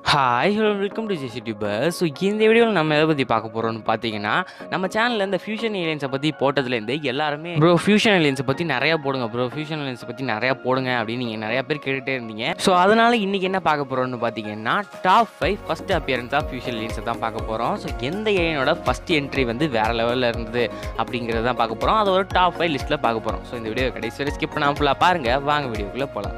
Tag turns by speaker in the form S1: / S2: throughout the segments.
S1: hi hello welcome to JC tuber so இந்த வீடியோவில் நம்ம எதை பற்றி பார்க்க போகிறோம்னு பார்த்தீங்கன்னா நம்ம சேனலில் இந்த ஃபியூஷன் ஏலியன்ஸை பற்றி போட்டதுலேருந்து எல்லாருமே ப்ரோ ஃபியூஷன் ஏலியன்ஸை பற்றி நிறையா போடுங்க ப்ரோ ஃபியூஷன் ஏலியன்ஸை பற்றி நிறையா போடுங்க அப்படின்னு நீங்கள் நிறையா பேர் கேட்டுகிட்டே இருந்தீங்க ஸோ அதனால் இன்றைக்கி என்ன பார்க்க போகிறோம்னு பார்த்தீங்கன்னா top five first appearance of fusion ஏலியன்ஸை தான் பார்க்க போகிறோம் ஸோ எந்த ஏலியனோட ஃபஸ்ட் என்ட்ரி வந்து வேறு லெவலில் இருந்தது அப்படிங்கிறத தான் பார்க்க போகிறோம் அது ஒரு டாப் ஃபைவ் லிஸ்ட்டில் பார்க்க போகிறோம் ஸோ இந்த வீடியோ கடைசி வரை ஸ்கிப் பண்ணாமல் ஃபுல்லாக பாருங்கள் வாங்க வீடியோக்குள்ளே போகலாம்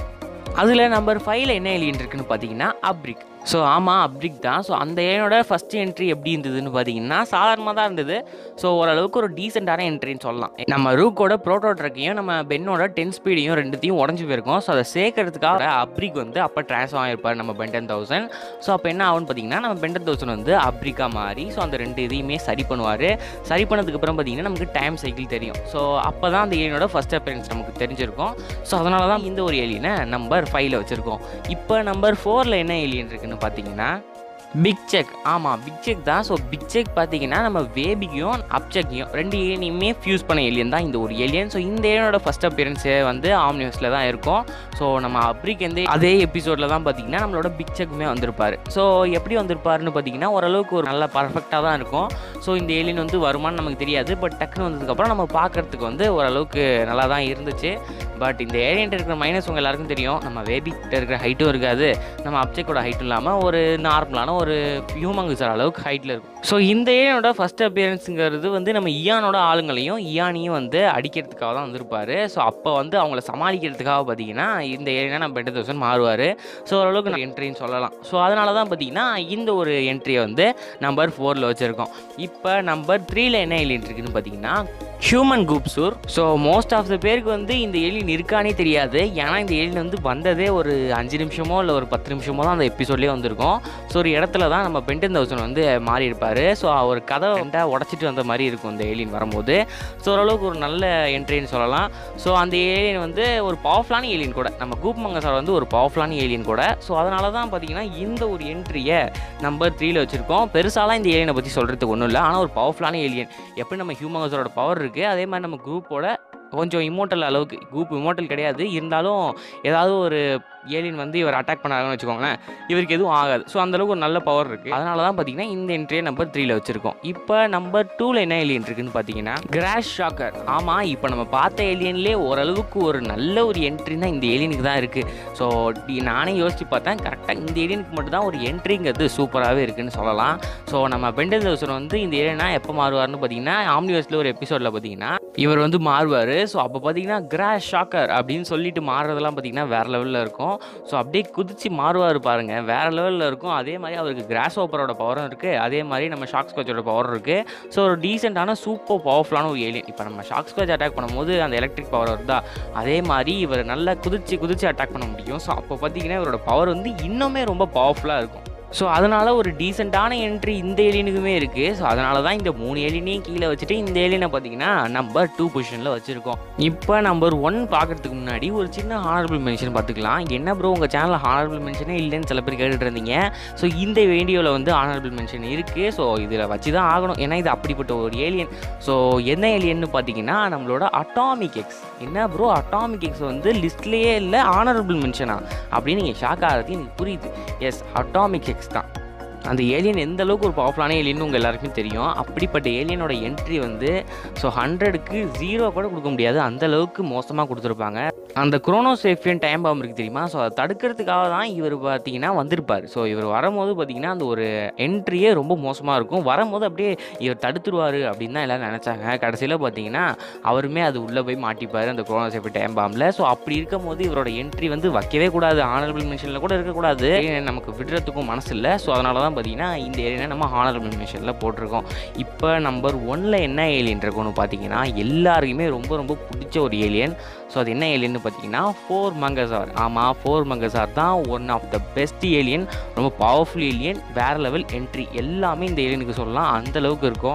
S1: அதில் நம்பர் ஃபைவ்ல என்ன ஏலியன் இருக்குன்னு பார்த்தீங்கன்னா அப்ரிக் ஸோ ஆமாம் அப்ரிக் தான் ஸோ அந்த ஏலியனோட ஃபஸ்ட் என்ட்ரி எப்படி இருந்ததுன்னு பார்த்தீங்கன்னா சாதாரணமாக தான் இருந்தது ஸோ ஓரளவுக்கு ஒரு டீசெண்டான என்ட்ரின்னு சொல்லலாம் நம்ம ரூக்கோட ப்ரோட்டோ ட்ரக்கையும் நம்ம பென்னோட டென் ஸ்பீடையும் ரெண்டுத்தையும் உடஞ்சி போயிருக்கோம் ஸோ அதை சேர்க்கறதுக்காக அப்ரிக் வந்து அப்போ ட்ரான்ஸ்ஃபார் ஆகிருப்பார் நம்ம பென்டன் தௌசண்ட் ஸோ அப்போ என்ன ஆகும்னு பார்த்தீங்கன்னா நம்ம பென்டன் தௌசண்ட் வந்து அப்ரிக்கா மாறி ஸோ அந்த ரெண்டு இதையுமே சரி பண்ணுவார் சரி பண்ணதுக்கு அப்புறம் பார்த்தீங்கன்னா நமக்கு டைம் சைக்கிள் தெரியும் ஸோ அப்போ தான் அந்த ஏலியனோட ஃபஸ்ட் அப்பியரன்ஸ் நமக்கு தெரிஞ்சிருக்கும் ஸோ அதனால தான் இந்த ஒரு ஏலியனை நம்பர் ஃபைவ்ல வச்சுருக்கோம் இப்போ நம்பர் ஃபோரில் என்ன ஏலியன் இருக்குன்னு பார்த்தீங்கன்னா பிக் செக் ஆமாம் பிக் செக் தான் ஸோ பிக் செக் பார்த்தீங்கன்னா நம்ம வேபிக்கையும் அப்செக்கையும் ரெண்டு ஏலியனையுமே ஃபியூஸ் பண்ண ஏலியன் தான் இந்த ஒரு ஏலியன் ஸோ இந்த ஏலியனோட ஃபஸ்ட் அப்பியரன்ஸே வந்து ஆம்னிவஸில் தான் இருக்கும் ஸோ நம்ம அப்ரிக் எந்த அதே எபிசோடில் தான் பார்த்தீங்கன்னா நம்மளோட பிக் செக்குமே வந்திருப்பார் ஸோ எப்படி வந்திருப்பாருன்னு பார்த்தீங்கன்னா ஓரளவுக்கு ஒரு நல்ல பர்ஃபெக்டாக தான் இருக்கும் ஸோ இந்த ஏலியன் வந்து வருமானு நமக்கு தெரியாது பட் டக்குன்னு வந்ததுக்கப்புறம் நம்ம பார்க்கறதுக்கு வந்து ஓரளவுக்கு நல்லா தான் இருந்துச்சு பட் இந்த ஏலியன்ட்டு இருக்கிற மைனஸ் உங்கள் எல்லாருக்கும் தெரியும் நம்ம வேபிக்கிட்ட இருக்கிற ஹைட்டும் இருக்காது நம்ம அப்ஜெக்டோட ஹைட்டும் இல்லாமல் ஒரு நார்மலான ஒரு ஹியூமங்குசர் அளவுக்கு ஹைட்டில் இருக்கும் ஸோ இந்த ஏலியனோட ஃபஸ்ட் அப்பியரன்ஸுங்கிறது வந்து நம்ம இயானோட ஆளுங்களையும் இயானையும் வந்து அடிக்கிறதுக்காக தான் வந்திருப்பார் ஸோ அப்போ வந்து அவங்கள சமாளிக்கிறதுக்காக பார்த்தீங்கன்னா இந்த ஏலியனா நம்ம பெட்ட தௌசண்ட் மாறுவார் ஸோ ஓரளவுக்கு என்ட்ரின்னு சொல்லலாம் ஸோ அதனால தான் பார்த்தீங்கன்னா இந்த ஒரு என்ட்ரியை வந்து நம்பர் ஃபோரில் வச்சுருக்கோம் இப்போ நம்பர் த்ரீல என்ன ஏலியன் இருக்குன்னு பார்த்தீங்கன்னா Humungousaur so most of the பேருக்கு வந்து இந்த ஏலியன் இருக்கானே தெரியாது ஏன்னா இந்த ஏலியன் வந்து வந்ததே ஒரு அஞ்சு நிமிஷமோ இல்லை ஒரு பத்து நிமிஷமோ தான் அந்த எபிசோட்லேயே வந்திருக்கும் ஸோ ஒரு இடத்துல தான் நம்ம பென்டன் தௌசண்ட் வந்து மாறி இருப்பார் ஸோ அவர் கதை ரெண்டாக உடச்சிட்டு வந்த மாதிரி இருக்கும் இந்த ஏலியன் வரும்போது ஸோ ஓரளவுக்கு ஒரு நல்ல என்ட்ரின்னு சொல்லலாம் ஸோ அந்த ஏலியன் வந்து ஒரு பவர்ஃபுல்லான ஏலியன் கூட நம்ம கூப் மங்கசார் வந்து ஒரு பவர்ஃபுல்லான ஏலியன் கூட ஸோ அதனால தான் பார்த்தீங்கன்னா இந்த ஒரு என்ட்ரியை நம்பர் த்ரீல வச்சுருக்கோம் பெருசாலாம் இந்த ஏலியனை பற்றி சொல்கிறதுக்கு ஒன்றும் இல்லை ஆனால் ஒரு பவர்ஃபுல்லான ஏலியன் எப்படி நம்ம ஹியூமங்கஸரோட பவர் இருக்குது அதே மாதிரி நம்ம குரூப்போட கொஞ்சம் இமோட்டல் அளவுக்கு குரூப் இமோட்டல் கிடையாது இருந்தாலும் ஏதாவது ஒரு ஏலியன் வந்து இவர் அட்டாக் பண்ணாங்கன்னு வச்சுக்கோங்களேன் இவருக்கு எதுவும் ஆகாது ஸோ அந்தளவுக்கு ஒரு நல்ல பவர் இருக்குது அதனால தான் பார்த்தீங்கன்னா இந்த என்ட்ரியை நம்பர் த்ரீல வச்சுருக்கோம் இப்போ நம்பர் டூவில் என்ன ஏலியன் இருக்குன்னு பார்த்தீங்கன்னா கிராஷ் ஷாக்கர் ஆமாம் இப்போ நம்ம பார்த்த ஏலியன்லேயே ஓரளவுக்கு ஒரு நல்ல ஒரு என்ட்ரி தான் இந்த ஏலியனுக்கு தான் இருக்குது ஸோ நானே யோசிச்சு பார்த்தேன் கரெக்டாக இந்த ஏலியனுக்கு மட்டும் தான் ஒரு என்ட்ரிங்கிறது சூப்பராகவே இருக்குன்னு சொல்லலாம் ஸோ நம்ம பெண்டல் தௌசன் வந்து இந்த ஏலியனா எப்போ மாறுவார்னு பார்த்தீங்கன்னா ஆம்னிவர்ஸில் ஒரு எபிசோடில் பார்த்தீங்கன்னா இவர் வந்து மாறுவார் ஸோ அப்போ பார்த்தீங்கன்னா கிராஷ் ஷாக்கர் அப்படின்னு சொல்லிட்டு மாறுறதெல்லாம் பார்த்தீங்கன்னா வேறு லெவலில் இருக்கும் ஸோ அப்படியே குதிச்சு மாறுவார் பாருங்க வேறு லெவலில் இருக்கும் அதே மாதிரி அவருக்கு கிராஸ் ஓப்பரோட பவரும் இருக்குது அதே மாதிரி நம்ம ஷாக் ஸ்கோச்சோட பவர் இருக்குது ஸோ ஒரு டீசெண்டான சூப்பர் பவர்ஃபுல்லான ஒரு ஏலியன் இப்போ நம்ம ஷாக் ஸ்கோச் அட்டாக் பண்ணும்போது அந்த எலக்ட்ரிக் பவர் வருதா அதே மாதிரி இவர் நல்லா குதிச்சு குதிச்சு அட்டாக் பண்ண முடியும் ஸோ அப்போ பார்த்தீங்கன்னா இவரோட பவர் வந்து இன்னுமே ரொம்ப பவர்ஃபுல்லாக இருக்கும் ஸோ அதனால் ஒரு டீசெண்டான என்ட்ரி இந்த ஏலியனுக்குமே இருக்குது ஸோ அதனால தான் இந்த மூணு ஏலியனையும் கீழே வச்சுட்டு இந்த ஏலியனை பார்த்தீங்கன்னா நம்பர் டூ பொசிஷனில் வச்சுருக்கோம் இப்போ நம்பர் ஒன் பார்க்குறதுக்கு முன்னாடி ஒரு சின்ன ஹானரபிள் மென்ஷன் பார்த்துக்கலாம் என்ன ப்ரோ உங்கள் சேனலில் ஹானரபிள் மென்ஷனே இல்லைன்னு சில பேர் கேட்டுட்டு இருந்தீங்க ஸோ இந்த வீடியோவில் வந்து ஹானரபிள் மென்ஷன் இருக்குது ஸோ இதில் வச்சு தான் ஆகணும் ஏன்னா இது அப்படிப்பட்ட ஒரு ஏலியன் ஸோ என்ன ஏலியன்னு பார்த்தீங்கன்னா நம்மளோட அட்டாமிக் எக்ஸ் என்ன ப்ரோ அட்டாமிக் எக்ஸ் வந்து லிஸ்ட்லேயே இல்லை ஹானரபிள் மென்ஷனா அப்படின்னு நீங்கள் ஷாக் ஆகிறது எனக்கு புரியுது எஸ் அட்டாமிக் எக்ஸ் தான் அந்த ஏலியன் எந்த அளவுக்கு ஒரு பவர்ஃபுல்லான ஏலியன் உங்கள் எல்லாருக்குமே தெரியும் அப்படிப்பட்ட ஏலியனோட என்ட்ரி வந்து ஸோ ஹண்ட்ரடுக்கு ஜீரோ கூட கொடுக்க முடியாது அந்த அளவுக்கு மோசமாக கொடுத்துருப்பாங்க அந்த குரோனோசேஃபியன் டைம் பாம்பு இருக்குது தெரியுமா ஸோ அதை தடுக்கிறதுக்காக தான் இவர் பார்த்தீங்கன்னா வந்திருப்பார் ஸோ இவர் வரும்போது பார்த்தீங்கன்னா அந்த ஒரு என்ட்ரியே ரொம்ப மோசமாக இருக்கும் வரும்போது அப்படியே இவர் தடுத்துருவார் அப்படின்னு தான் எல்லோரும் நினச்சாங்க கடைசியில் பார்த்தீங்கன்னா அவருமே அது உள்ளே போய் மாட்டிப்பார் அந்த குரோனோசேஃபி டைம் பாம்பில் ஸோ அப்படி இருக்கும் போது இவரோட என்ட்ரி வந்து வைக்கவே கூடாது ஆனரபிள் மிஷனில் கூட இருக்கக்கூடாது நமக்கு விடுறதுக்கும் மனசு இல்லை ஸோ அதனால தான் பார்த்தீங்கன்னா இந்த ஏலியனை நம்ம ஹானரபிள் மிஷனில் போட்டிருக்கோம் இப்போ நம்பர் ஒன்னில் என்ன ஏலியன் இருக்கும்னு பார்த்தீங்கன்னா எல்லாருக்குமே ரொம்ப ரொம்ப பிடிச்ச ஒரு ஏலியன் ஸோ அது என்ன ஏலியன் பார்த்தீங்கன்னா ஃபோர் மங்கசார் ஆமாம் ஃபோர் மங்கசார் தான் one of the best alien ரொம்ப பவர்ஃபுல் ஏலியன் வேறு லெவல் என்ட்ரி எல்லாமே இந்த ஏலியனுக்கு சொல்லலாம் அந்த அளவுக்கு இருக்கும்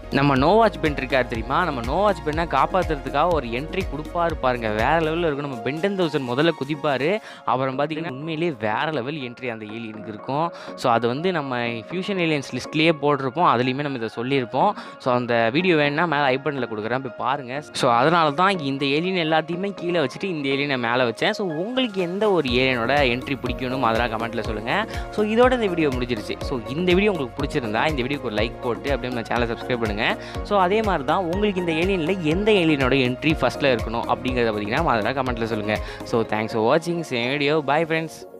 S1: நம்ம நோவாச் பென் இருக்கார் தெரியுமா நம்ம நோவாச் பெண்ணை காப்பாற்றுறதுக்காக ஒரு என்ட்ரி கொடுப்பாரு பாருங்க வேற லெவலில் இருக்கும் நம்ம பெண்டன் தௌசண்ட் முதல்ல குதிப்பார் அப்புறம் பார்த்தீங்கன்னா உண்மையிலேயே வேற லெவல் என்ட்ரி அந்த ஏலியனுக்கு இருக்கும் ஸோ அது வந்து நம்ம ஃபியூஷன் ஏலியன்ஸ் லிஸ்ட்லேயே போட்டிருப்போம் அதுலேயுமே நம்ம இதை சொல்லியிருப்போம் ஸோ அந்த வீடியோ வேணுன்னா மேலே ஐபனில் கொடுக்குறேன் போய் பாருங்கள் ஸோ அதனால தான் இந்த ஏலியன் எல்லாத்தையுமே கீழே வச்சுட்டு இந்த ஏலியனை மேலே வச்சேன் ஸோ உங்களுக்கு எந்த ஒரு ஏலியனோட என்ட்ரி பிடிக்கணும் அதெல்லாம் கமெண்ட்டில் சொல்லுங்கள் ஸோ இதோட இந்த வீடியோ முடிஞ்சிருச்சு ஸோ இந்த வீடியோ உங்களுக்கு பிடிச்சிருந்தா இந்த வீடியோக்கு ஒரு லைக் போட்டு அப்படியே நம்ம சேனலை சப்ஸ்கிரைப் பண்ணுங்கள் ஸோ அதே மாதிரி தான் உங்களுக்கு இந்த ஏலியனில் எந்த ஏலியனோட என்ட்ரி ஃபஸ்ட்டில் இருக்கணும் அப்படிங்கிறத பார்த்தீங்கன்னா அதெல்லாம் கமெண்ட்டில் சொல்லுங்கள் ஸோ தேங்க்ஸ் ஃபார் வாட்சிங் சேம் வீடியோ பை ஃப்ரெண்ட்ஸ்